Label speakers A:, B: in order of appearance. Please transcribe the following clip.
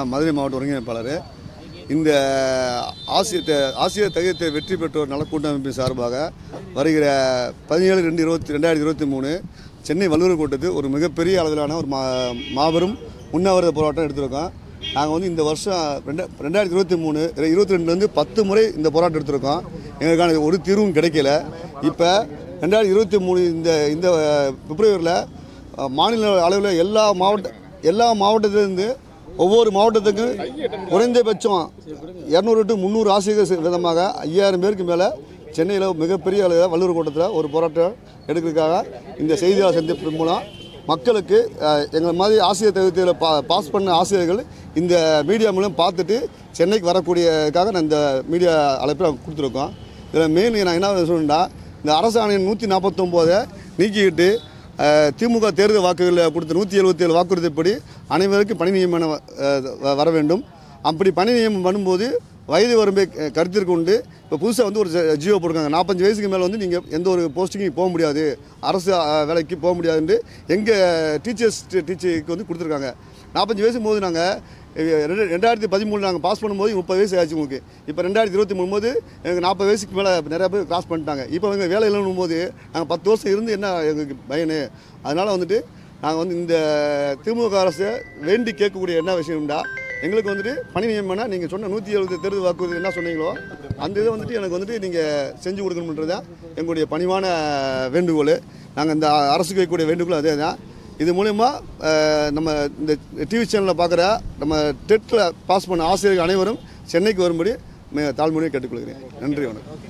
A: நான் மதுரை மாவட்ட ஒருங்கிணைப்பாளர் இந்த ஆசிய ஆசிரியர் தகுதியத்தை வெற்றி பெற்றோர் நல கூட்டமைப்பின் சார்பாக வருகிற பதினேழு ரெண்டு இருபத்தி ரெண்டாயிரத்தி இருபத்தி மூணு சென்னை வள்ளுவர் கூட்டத்துக்கு ஒரு மிகப்பெரிய அளவிலான ஒரு மா மாபெரும் உண்ணாவிரத போராட்டம் எடுத்திருக்கோம் நாங்கள் வந்து இந்த வருஷம் ரெண்டா ரெண்டாயிரத்தி இருபத்தி மூணு இருபத்தி ரெண்டுலேருந்து பத்து முறை இந்த போராட்டம் எடுத்திருக்கோம் எங்களுக்கான ஒரு தீர்வும் கிடைக்கல இப்போ ரெண்டாயிரத்தி இருபத்தி மூணு இந்த இந்த பிப்ரவரியில் அஹ், மாநில அளவில் எல்லா மாவட்ட எல்லா மாவட்டத்திலேருந்து ஒவ்வொரு மாவட்டத்துக்கும் குறைந்தபட்சம் இரநூறு டு முந்நூறு ஆசிரியர் விதமாக ஐயாயிரம் பேருக்கு மேலே சென்னையில் மிகப்பெரிய அளவில் வள்ளுவர் கூட்டத்தில் ஒரு போராட்டம் எடுக்கிறதுக்காக இந்த செய்தியாளர் சந்திப்பு மூலம் மக்களுக்கு அஹ், எங்களை மாதிரி ஆசிரியர் தகுதியில் பா பாஸ் பண்ண ஆசிரியர்கள் இந்த மீடியா மூலம் பார்த்துட்டு சென்னைக்கு வரக்கூடியதுக்காக நான் இந்த மீடியா அழைப்பை கொடுத்துருக்கோம் இதில் மெயின் நான் என்ன சொல்லணும்னா இந்த அரசாணையின் நூற்றி நாற்பத்தொம்போதை நீக்கிக்கிட்டு அஹ், திமுக தேர்தல் வாக்குகளில் கொடுத்த நூற்றி எழுபத்தி ஏழு வாக்குறுதிப்படி அனைவருக்கும் பணி நியமனம் அஹ், வ- வர வேண்டும் அப்படி பணி நியமனம் பண்ணும்போது வயது வரம்பை க- கருத்தில் கொண்டு இப்போ புதுசாக வந்து ஒரு ஜ- ஜியோ போட்டிருக்காங்க நாற்பத்தஞ்சு வயசுக்கு மேலே வந்து நீங்கள் எந்த ஒரு போஸ்டிங்கும் போக முடியாது அரசு அஹ், வேலைக்கு போக முடியாதுன்னு எங்கள் டீச்சர்ஸ் டீச்சருக்கு வந்து கொடுத்துருக்காங்க நாற்பத்தஞ்சு வயசு போது நாங்கள் ரெண்டு ரெண்டாயிரத்தி பதிமூணு நாங்கள் பாஸ் பண்ணும்போது முப்பது வயசு ஆச்சு உங்களுக்கு இப்போ ரெண்டாயிரத்தி இருபத்தி மூணு போது எனக்கு நாற்பது வயசுக்கு மேலே நிறைய பேர் கிராஸ் பண்ணிட்டாங்க இப்போ எங்கள் வேலை இல்லைன்னும் போது நாங்கள் பத்து வருஷம் இருந்து என்ன எங்களுக்கு பயனு அதனால் வந்துட்டு நாங்கள் வந்து இந்த திமுக அரசை வேண்டி கேட்கக்கூடிய என்ன விஷயம்டா எங்களுக்கு வந்துட்டு பணி நியமனம் நீங்கள் சொன்ன நூற்றி எழுபது தேர்தல் வாக்குறுதி என்ன சொன்னீங்களோ அந்த இதை வந்துட்டு எனக்கு வந்துட்டு நீங்கள் செஞ்சு கொடுக்கணுன்றது தான் எங்களுடைய பணிவான வேண்டுகோள் நாங்கள் இந்த அரசுக்கு வைக்கக்கூடிய வேண்டுகோள் அதே தான் இது மூலயமா அஹ், நம்ம இந்த டிவி சேனலில் பார்க்குற நம்ம டெட்டில் பாஸ் பண்ண ஆசிரியர்கள் அனைவரும் சென்னைக்கு வரும்படி மே- தாழ்மையை கேட்டுக்கொள்கிறேன் நன்றி வணக்கம்